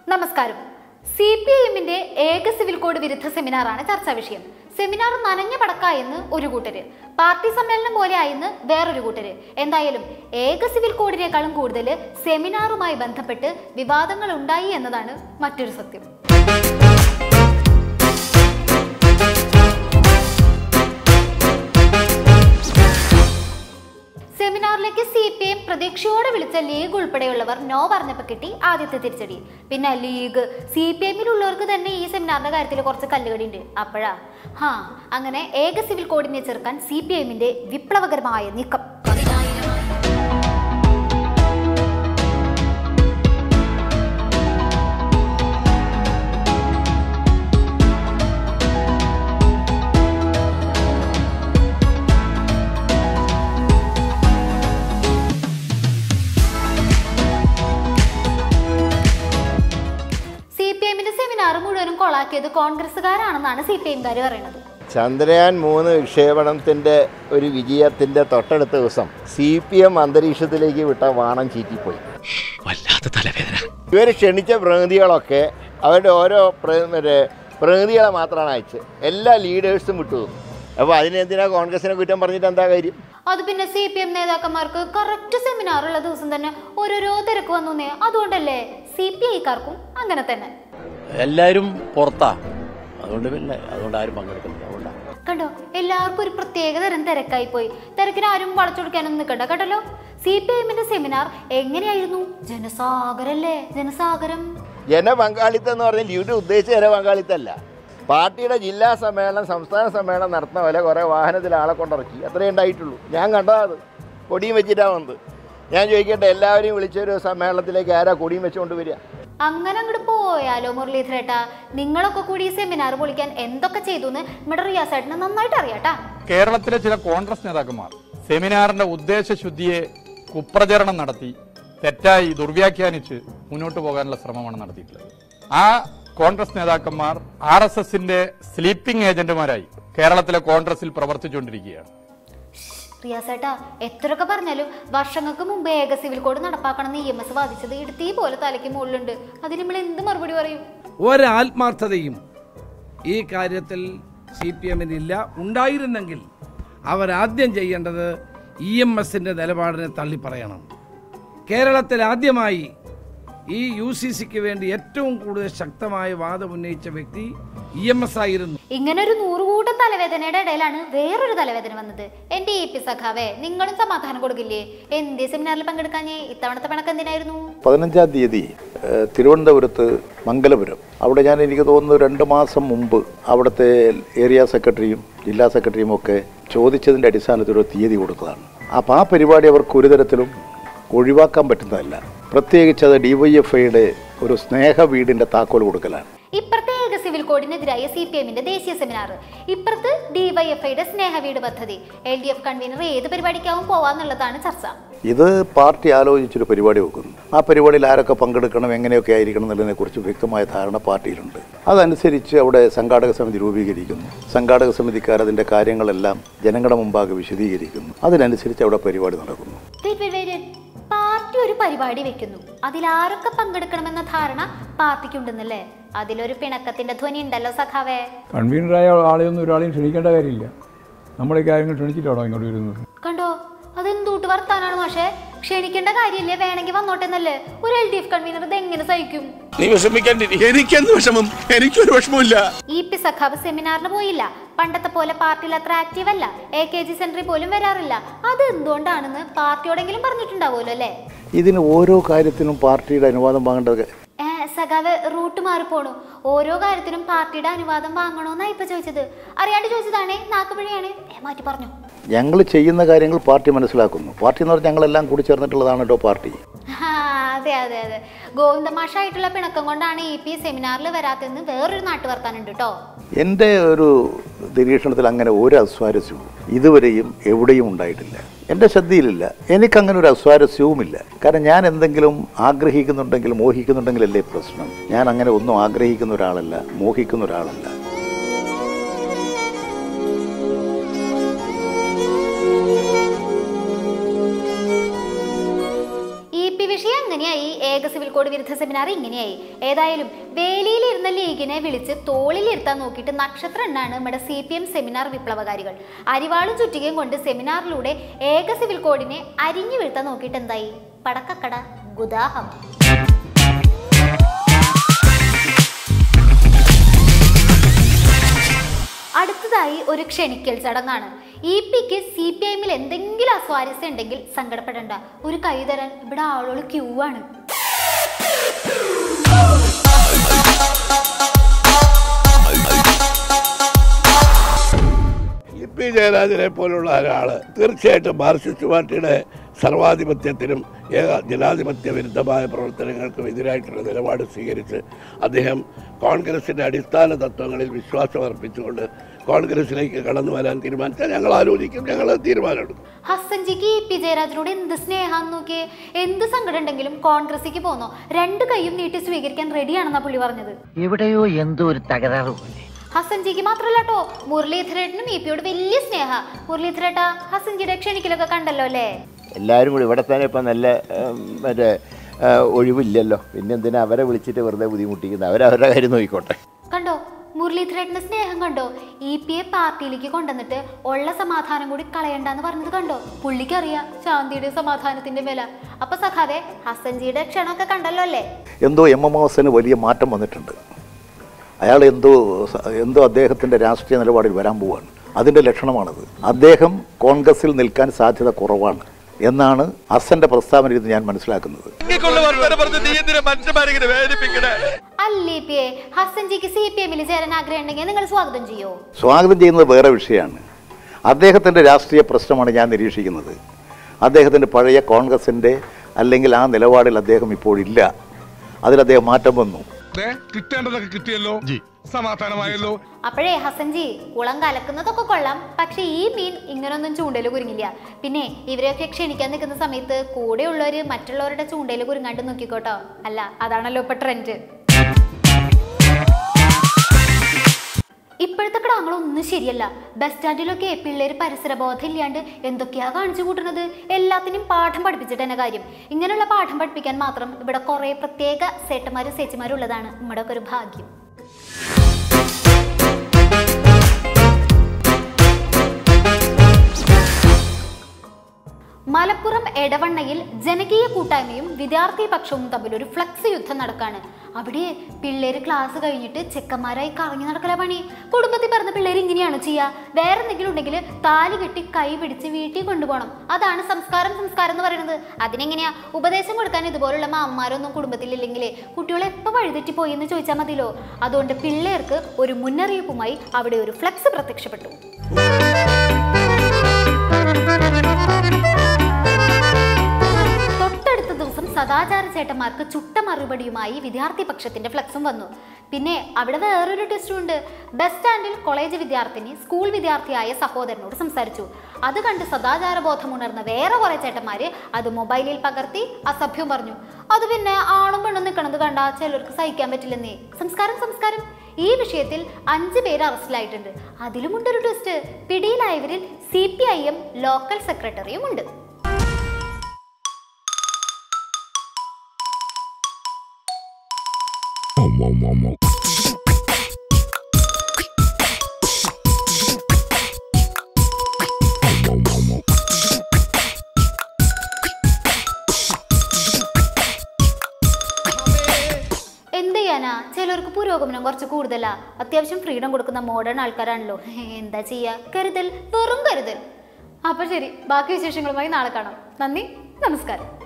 നമസ്കാരം C P I എമ്മിന്റെ ഏക സിവിൽ കോഡ് വിരുദ്ധ സെമിനാറാണ് ചർച്ചാ വിഷയം സെമിനാർ നനഞ്ഞ പടക്കായെന്ന് ഒരു കൂട്ടര് പാർട്ടി സമ്മേളനം പോലെ ആയെന്ന് വേറൊരു കൂട്ടര് എന്തായാലും ഏക സിവിൽ കോഡിനേക്കാളും കൂടുതൽ സെമിനാറുമായി ബന്ധപ്പെട്ട് വിവാദങ്ങൾ ഉണ്ടായി എന്നതാണ് മറ്റൊരു സത്യം സെമിനാറിലേക്ക് സി പി എം പ്രതീക്ഷയോടെ വിളിച്ച ലീഗ് ഉൾപ്പെടെയുള്ളവർ നോ പറഞ്ഞപ്പോൾ കിട്ടി ആദ്യത്തെ തിരിച്ചടി പിന്നെ ലീഗ് സി പി എമ്മിലുള്ളവർക്ക് തന്നെ ഈ സെമിനാറിന്റെ കാര്യത്തിൽ കുറച്ച് കല്ലുകടി ഉണ്ട് അപ്പോഴാ ഹാ അങ്ങനെ ഏക സിവിൽ കോഡിനെ ചെറുക്കാൻ സി പി എമ്മിന്റെ വിപ്ലവകരമായ നീക്കം സി പി എമ്മിന്റെ സെമിനാർ മുഴുവനും കൊളാക്കിയത് കോൺഗ്രസ്സുകാരാണെന്നാണ് സി പി എംകാർ പറയുന്നത് ചന്ദ്രയാൻ മൂന്ന് വിക്ഷേപണത്തിൻ്റെ ഒരു വിജയത്തിൻ്റെ തൊട്ടടുത്ത ദിവസം സി പി എം അന്തരീക്ഷത്തിലേക്ക് വിട്ട വാണം ചീറ്റിപ്പോയി വല്ലാത്ത തലവേദന ഇവർ ക്ഷണിച്ച പ്രതിനിധികളൊക്കെ അവരുടെ ഓരോ പ്ര- മറ്റേ പ്രതിനിധികളെ മാത്രമാണ് അയച്ചത് എല്ലാ ലീഡേഴ്സും വിട്ടു തന്നു അപ്പോൾ അതിനെന്തിനാ കോൺഗ്രസിനെ കുറ്റം പറഞ്ഞിട്ട് എന്താ കാര്യം അത് പിന്നെ സി പി എം നേതാക്കന്മാർക്ക് കറക്റ്റ് സെമിനാർ ഉള്ള ദിവസം തന്നെ ഓരോരോ തിരക്ക് വന്നേ അതുകൊണ്ടല്ലേ സി പി ഐക്കാർക്കും അങ്ങനെ തന്നെ എല്ലാവരും പുറത്താ അതുകൊണ്ട് പിന്നെ അതുകൊണ്ട് ആരും പങ്കെടുക്കുന്നില്ല അതുകൊണ്ടാ കണ്ടോ എല്ലാവർക്കും ഒരു പ്രത്യേക തരം തിരക്കായി പോയി തിരക്കിന് ആരും വളച്ചൊടുക്കാനൊന്നും നിൽക്കണ്ട കേട്ടല്ലോ സി പി എമ്മിന്റെ സെമിനാർ എങ്ങനെയായിരുന്നു ജനസാഗരല്ലേ ജനസാഗരം ജനപങ്കാളിത്തം എന്ന് പറഞ്ഞാൽ ഇവിടെ ഉദ്ദേശിച്ച ജനപങ്കാളിത്തമല്ല പാർട്ടിയുടെ ജില്ലാ സമ്മേളനം സംസ്ഥാന സമ്മേളനം നടത്തുന്ന പോലെ കുറേ വാഹനത്തിൽ ആളെ കൊണ്ടിറക്കി അത്രേ ഉണ്ടായിട്ടുള്ളൂ ഞാൻ കണ്ടതാ അത് കൊടിയും വെച്ചിട്ടാണ് വന്നത് ഞാൻ ചോദിക്കട്ടെ എല്ലാവരെയും വിളിച്ചൊരു സമ്മേളനത്തിലേക്ക് ആരാ കൊടിയും വെച്ചുകൊണ്ട് വരിക അങ്ങനെ അങ്ങോട്ട് പോയാലോ മുരളീധരേട്ടാ നിങ്ങളൊക്കെ കൂടി ഈ സെമിനാർ പൊളിക്കാൻ എന്തൊക്കെ ചെയ്തു എന്ന് നമ്മുടെ റിയാസേട്ടന് നന്നായിട്ട് അറിയാട്ടാ കേരളത്തിലെ ചില കോൺഗ്രസ് നേതാക്കന്മാർ സെമിനാറിന്റെ ഉദ്ദേശശുദ്ധിയെ കുപ്രചരണം നടത്തി തെറ്റായി ദുർവ്യാഖ്യാനിച്ച് മുന്നോട്ട് പോകാനുള്ള ശ്രമമാണ് നടത്തിയിട്ടുള്ളത് ആ കോൺഗ്രസ് നേതാക്കന്മാർ ആർ എസ് എസിന്റെ സ്ലീപ്പിംഗ് ഏജന്റുമാരായി കേരളത്തിലെ കോൺഗ്രസിൽ പ്രവർത്തിച്ചുകൊണ്ടിരിക്കുകയാണ് റിയാസേട്ടാ എത്രയൊക്കെ പറഞ്ഞാലും വർഷങ്ങൾക്ക് മുമ്പ് ഏക സിവിൽ കോഡ് നടപ്പാക്കണം ഇ എം എസ് വാദിച്ചത് ഇടുത്തി പോലെ തലയ്ക്ക് മുകളിലുണ്ട് അതിന് നമ്മൾ എന്ത് മറുപടി പറയും ഒരാത്മാർത്ഥതയും ഈ കാര്യത്തിൽ സി പി എമ്മിനില്ല ഉണ്ടായിരുന്നെങ്കിൽ അവരാദ്യം ചെയ്യേണ്ടത് ഇ എം എസിൻ്റെ നിലപാടിനെ തള്ളിപ്പറയണം കേരളത്തിൽ ആദ്യമായി ഈ യു സി സിക്ക് വേണ്ടി ഏറ്റവും കൂടുതൽ ശക്തമായ വാദം ഉന്നയിച്ച വ്യക്തി ഇ എം എസ് ആയിരുന്നു ഇങ്ങനെ ഒരു നൂറുകൂട്ടം തലവേദനയുടെ ഇടയിലാണ് വേറൊരു തലവേദന വന്നത് എന്റെ ഇ പി സഖാവേ നിങ്ങളും സമാധാനം കൊടുക്കില്ലേ എന്തേ സെമിനാറിൽ പങ്കെടുക്കാഞ്ഞേ ഇത്തവണത്തെ പിണക്ക് എന്തിനായിരുന്നു പതിനഞ്ചാം തീയതി ഏഹ്, തിരുവനന്തപുരത്ത് മംഗലപുരം അവിടെ ഞാൻ എനിക്ക് തോന്നുന്നു രണ്ട് മാസം മുമ്പ് അവിടുത്തെ ഏരിയ സെക്രട്ടറിയും ജില്ലാ സെക്രട്ടറിയും ഒക്കെ ചോദിച്ചതിൻ്റെ അടിസ്ഥാനത്തിൽ ഒരു തീയതി കൊടുത്തതാണ് അപ്പോൾ ആ പരിപാടി അവർക്ക് ഒരു തരത്തിലും ഒഴിവാക്കാൻ പറ്റുന്നതല്ല പ്രത്യേകിച്ച് അത് ഡി വൈ എഫ് ഐയുടെ ഒരു സ്നേഹ വീടിൻ്റെ താക്കോൽ കൊടുക്കലാണ് ഇപ്പുറത്തെ ഏക സിവിൽ കോഡിനെതിരായ സി പി എമ്മിന്റെ ദേശീയ സെമിനാർ ഇപ്പുറത്ത് ഡിവൈഎഫ്ഐയുടെ സ്നേഹവീട് പദ്ധതി എൽ ഡി എഫ് കൺവീനർ ഏത് പരിപാടിക്കാവും പോവാന്നുള്ളതാണ് ചർച്ച ഇത് പാർട്ടി ആലോചിച്ചൊരു പരിപാടി വെക്കുന്നു ആ പരിപാടിയിൽ ആരൊക്കെ പങ്കെടുക്കണം എങ്ങനെയൊക്കെ ആയിരിക്കണം എന്നുള്ളതിനെക്കുറിച്ച് വ്യക്തമായ ധാരണ പാർട്ടിയിലുണ്ട് അതനുസരിച്ച് അവിടെ സംഘാടക സമിതി രൂപീകരിക്കുന്നു സംഘാടക സമിതിക്കാർ അതിൻ്റെ കാര്യങ്ങളെല്ലാം ജനങ്ങളുടെ മുമ്പാകെ വിശദീകരിക്കുന്നു അതിനനുസരിച്ച് അവിടെ പരിപാടി നടക്കുന്നു Wait, wait, wait, wait. Party ഒരു പരിപാടി വെക്കുന്നു അതിൽ ആരൊക്കെ പങ്കെടുക്കണമെന്ന ധാരണ പാർട്ടിക്കുണ്ടെന്നല്ലേ അതിലൊരു പിണക്കത്തിന്റെ ധ്വനി ഉണ്ടല്ലോ സഖാവേ കൺവീനറായ ആളെയൊന്നും ഒരാളെയും ക്ഷണിക്കേണ്ട കാര്യമില്ല നമ്മുടെ ഈ കാര്യങ്ങൾ ക്ഷണിച്ചിട്ടാണോ ഇങ്ങോട്ട് വരുന്നത് കണ്ടോ അതെന്തൂട്ട് വർത്താനാണ് മാഷേ ക്ഷണിക്കേണ്ട കാര്യമില്ലേ വേണമെങ്കിൽ വന്നോട്ടെ എന്നല്ലേ ഒരു എൽ ഡി എഫ് കൺവീനർ ഇത് എങ്ങനെ സഹിക്കും നീ വിഷമിക്കാണ്ടിരി എനിക്കെന്ത് വിഷമം എനിക്കൊരു വിഷമമില്ല ഇ പി സഖാവ് സെമിനാറിന് പോയില്ല പണ്ടത്തെ പോലെ പാർട്ടിയിൽ അത്ര ആക്റ്റീവ് അല്ല എ കെ ജി സെന്ററിൽ പോലും വരാറില്ല അത് എന്തുകൊണ്ടാണെന്ന് പാർട്ടിയോടെങ്കിലും പറഞ്ഞിട്ടുണ്ടാവുമല്ലോ അല്ലേ ഇതിന് ഓരോ കാര്യത്തിനും പാർട്ടിയുടെ അനുവാദം വാങ്ങേണ്ടത് ഏ, സഖാവ് റൂട്ട് മാറിപ്പോണു ഓരോ കാര്യത്തിനും പാർട്ടിയുടെ അനുവാദം വാങ്ങണോന്നാ ഇപ്പൊ ചോദിച്ചത് അറിയാണ്ട് ചോദിച്ചതാണേ നാക്കുപിഴയാണ് ഏ, മാറ്റി പറഞ്ഞു ഞങ്ങൾ ചെയ്യുന്ന കാര്യങ്ങൾ പാർട്ടി മനസ്സിലാക്കുന്നു പാർട്ടി എന്ന് പറഞ്ഞാൽ ഞങ്ങളെല്ലാം കൂടി ചേർന്നിട്ടുള്ളതാണ് കേട്ടോ പാർട്ടി ആ, അതെ അതെ അതെ ഗോവിന്ദമാഷായിട്ടുള്ള പിണക്കം കൊണ്ടാണ് ഇ പി സെമിനാറിൽ വരാത്തെന്ന് വേറൊരു നാട്ടു വർത്താനുണ്ട് കേട്ടോ എൻ്റെ ഒരു നിരീക്ഷണത്തിൽ അങ്ങനെ ഒരു അസ്വാരസ്യവും ഇതുവരെയും എവിടെയും ഉണ്ടായിട്ടില്ല എൻ്റെ ശ്രദ്ധയിലില്ല എനിക്കങ്ങനെ ഒരു അസ്വാരസ്യവുമില്ല കാരണം ഞാൻ എന്തെങ്കിലും ആഗ്രഹിക്കുന്നുണ്ടെങ്കിൽ മോഹിക്കുന്നുണ്ടെങ്കിലല്ലേ പ്രശ്നം ഞാൻ അങ്ങനെ ഒന്നും ആഗ്രഹിക്കുന്ന ഒരാളല്ല മോഹിക്കുന്ന ഒരാളല്ല ഇ പി വിഷയം എങ്ങനെയായി ഏക സിവിൽ കോഡ് കോഡ് വിരുദ്ധ സെമിനാർ ഇങ്ങനെയായി ഏതായാലും വേലിയിലിരുന്ന ലീഗിനെ വിളിച്ച് തോളിലിരുത്താൻ നോക്കിയിട്ട് നക്ഷത്രം എണ്ണാണ് നമ്മുടെ സി പി എം സെമിനാർ വിപ്ലവകാരികൾ അരിവാളും ചുറ്റികയും കൊണ്ട് സെമിനാറിലൂടെ ഏക സിവിൽ കോഡിനെ അരിഞ്ഞു വീഴ്ത്താൻ നോക്കിയിട്ട് എന്തായി പടക്കക്കട ഗുദാഹം അടുത്തതായി ഒരു ക്ഷണിക്കൽ ചടങ്ങാണ് ഇ പിക്ക് സി പി ഐഎമ്മിൽ എന്തെങ്കിലും അസ്വാരസ്യം ഉണ്ടെങ്കിൽ സങ്കടപ്പെടണ്ട ഒരു കൈ തരാൻ ഇവിടെ ആളുകൾ ക്യൂ ആണ് ഇ പി ജയരാജനെ പോലുള്ള ഒരാൾ തീർച്ചയായിട്ടും മാർക്സിസ്റ്റ് പാർട്ടിയുടെ സർവാധിപത്യത്തിനും ഏക ജനാധിപത്യ വിരുദ്ധമായ പ്രവർത്തനങ്ങൾക്കും എതിരായിട്ടുള്ള നിലപാട് സ്വീകരിച്ച് അദ്ദേഹം കോൺഗ്രസിൻ്റെ അടിസ്ഥാന തത്വങ്ങളിൽ വിശ്വാസം അർപ്പിച്ചുകൊണ്ട് കോൺഗ്രസിലേക്ക് കടന്നു വരാൻ തീരുമാനിച്ചാൽ ഞങ്ങൾ ആലോചിക്കും ഞങ്ങൾ തീരുമാനമെടുക്കും ഹസൻജിക്ക് ഇ പി ജയരാജനോട് എന്ത് സ്നേഹാന്ന് നോക്കിയേ എന്ത് സങ്കടം ഉണ്ടെങ്കിലും കോൺഗ്രസിലേക്ക് പോന്നോ രണ്ട് കൈയും നീട്ടി സ്വീകരിക്കാൻ റെഡിയാണെന്നാ പുള്ളി പറഞ്ഞത് എവിടെയോ എന്തോ ഒരു തകരാറ് പോലെ ഹസൻജിക്ക് മാത്രല്ല കേട്ടോ മുരളീധരേട്ടനും ഇ പിയോട് വലിയ സ്നേഹ മുരളീധരേട്ട ഹസൻജിയുടെ ക്ഷണിക്കലൊക്കെ കണ്ടല്ലോ അല്ലേ എല്ലാവരും കൂടി ഇവിടെ തന്നെ ഇപ്പം നല്ല ഉം, മറ്റേ ആ, ഒഴിവില്ലല്ലോ പിന്നെ എന്തിനാ അവരെ വിളിച്ചിട്ട് വെറുതെ ബുദ്ധിമുട്ടിക്കുന്നത് അവരവരുടെ കാര്യം നോക്കിക്കോട്ടെ കണ്ടോ മുരളീധരേട്ടന്റെ സ്നേഹം കണ്ടോ ഇ പി എ പാർട്ടിയിലേക്ക് കൊണ്ടുവന്നിട്ട് ഉള്ള സമാധാനം കൂടി കളയണ്ടെന്ന് പറഞ്ഞത് കണ്ടോ പുള്ളിക്കറിയാം ശാന്തിയുടെ സമാധാനത്തിന്റെ വില അപ്പൊ സഖാതെ ഹസൻജിയുടെ ക്ഷണമൊക്കെ കണ്ടല്ലോ അല്ലേ എന്തോ എം എം ഹോസന് വലിയ മാറ്റം വന്നിട്ടുണ്ട് അയാൾ എന്തോ എന്തോ അദ്ദേഹത്തിൻ്റെ രാഷ്ട്രീയ നിലപാടിൽ വരാൻ പോവാണ് അതിൻ്റെ ലക്ഷണമാണത് അദ്ദേഹം കോൺഗ്രസിൽ നിൽക്കാൻ സാധ്യത കുറവാണ് എന്നാണ് ഹസന്റെ പ്രസ്താവനയിൽ നിന്ന് ഞാൻ മനസ്സിലാക്കുന്നത് അല്ലേ പി എ ഹസൻജിക്ക് സി പി എമ്മിൽ ചേരാൻ ആഗ്രഹം ഉണ്ടെങ്കിൽ നിങ്ങൾ സ്വാഗതം ചെയ്യോ സ്വാഗതം ചെയ്യുന്നത് വേറെ വിഷയമാണ് അദ്ദേഹത്തിൻ്റെ രാഷ്ട്രീയ പ്രശ്നമാണ് ഞാൻ നിരീക്ഷിക്കുന്നത് അദ്ദേഹത്തിൻ്റെ പഴയ കോൺഗ്രസിൻ്റെ അല്ലെങ്കിൽ ആ നിലപാടിൽ അദ്ദേഹം ഇപ്പോഴില്ല അതിൽ അദ്ദേഹം മാറ്റം വന്നു കിട്ടേണ്ടതൊക്കെ കിട്ടിയല്ലോ സമാധാനമായല്ലോ അപ്പോഴേ ഹസൻജി കുളം കലക്കുന്നതൊക്കെ കൊള്ളാം പക്ഷെ ഈ മീൻ ഇങ്ങനൊന്നും ചൂണ്ടയിൽ കുരുങ്ങില്ല പിന്നെ ഇവരെയൊക്കെ ക്ഷണിക്കാൻ നിൽക്കുന്ന സമയത്ത് കൂടെയുള്ളവര് മറ്റുള്ളവരുടെ ചൂണ്ടയിൽ കുരുങ്ങാണ്ട് നോക്കിക്കോട്ടോ അല്ല അതാണല്ലോ ഇപ്പൊ ട്രെൻഡ് ഇപ്പോഴത്തെ കിടാങ്ങളൊന്നും ശരിയല്ല ബസ് സ്റ്റാൻഡിലൊക്കെ പിള്ളേർ പരിസരബോധം ഇല്ലാണ്ട് എന്തൊക്കെയാ കാണിച്ചു കൂട്ടുന്നത് എല്ലാത്തിനും പാഠം പഠിപ്പിച്ചിട്ട് തന്നെ കാര്യം ഇങ്ങനെയുള്ള പാഠം പഠിപ്പിക്കാൻ മാത്രം ഇവിടെ കുറേ പ്രത്യേക സേട്ടന്മാരും സേച്ചിമാരും ഉള്ളതാണ് നമ്മുടെ ഒക്കെ ഒരു ഭാഗ്യം മലപ്പുറം എടവണ്ണയിൽ ജനകീയ കൂട്ടായ്മയും വിദ്യാർത്ഥി പക്ഷവും തമ്മിൽ ഒരു ഫ്ലക്സ് യുദ്ധം നടക്കാണ് അവിടെ പിള്ളേര് ക്ലാസ് കഴിഞ്ഞിട്ട് ചെക്കന്മാരായി കറങ്ങി നടക്കല പണി കുടുംബത്തിൽ പറഞ്ഞ പിള്ളേർ ഇങ്ങനെയാണ് ചെയ്യുക വേറെ എന്തെങ്കിലും ഉണ്ടെങ്കിൽ താലി കെട്ടി കൈ പിടിച്ച് വീട്ടിൽ കൊണ്ടുപോകണം അതാണ് സംസ്കാരം സംസ്കാരം എന്ന് പറയുന്നത് അതിനെങ്ങനെയാ ഉപദേശം കൊടുക്കാൻ ഇതുപോലുള്ള മാമ്മമാരൊന്നും കുടുംബത്തിലില്ലെങ്കിൽ കുട്ടികളെ എപ്പോൾ വഴിതെറ്റി പോയി എന്ന് ചോദിച്ചാൽ മതിയല്ലോ അതുകൊണ്ട് പിള്ളേർക്ക് ഒരു മുന്നറിയിപ്പുമായി അവിടെ ഒരു ഫ്ലക്സ് പ്രത്യക്ഷപ്പെട്ടു തൊട്ടടുത്ത ദിവസം സദാചാര ചേട്ടന്മാർക്ക് ചുട്ട മറുപടിയുമായി വിദ്യാർത്ഥി പക്ഷത്തിന്റെ ഫ്ലക്സും വന്നു പിന്നെ അവിടെ വേറൊരു ടെസ്റ്റും ഉണ്ട് ബസ് സ്റ്റാൻഡിൽ കോളേജ് വിദ്യാർത്ഥിനി സ്കൂൾ വിദ്യാർത്ഥിയായ സഹോദരനോട് സംസാരിച്ചു അത് കണ്ട് സദാചാര ബോധം ഉണർന്ന വേറെ കുറെ ചേട്ടന്മാര് അത് മൊബൈലിൽ പകർത്തി അസഭ്യം പറഞ്ഞു അത് പിന്നെ ആണും പെണ്ണും നിൽക്കണത് കണ്ടാ ചിലർക്ക് സഹിക്കാൻ പറ്റില്ലെന്നേ സംസ്കാരം സംസ്കാരം ഈ വിഷയത്തിൽ അഞ്ച് പേര് അറസ്റ്റിലായിട്ടുണ്ട് അതിലുമുണ്ടൊരു ട്വിസ്റ്റ് പിടിയിലായവരിൽ C P I M local സെക്രട്ടറിയും ഉണ്ട് എന്ത് ചെയ്യാനാ ചിലർക്ക് പുരോഗമനം കുറച്ച് കൂടുതലാ അത്യാവശ്യം ഫ്രീഡം കൊടുക്കുന്ന മോഡേൺ ആൾക്കാരാണല്ലോ എന്താ ചെയ്യാ കരുതൽ വെറും കരുതൽ അപ്പൊ ശരി ബാക്കി വിശേഷങ്ങളുമായി നാളെ കാണാം നന്ദി നമസ്കാരം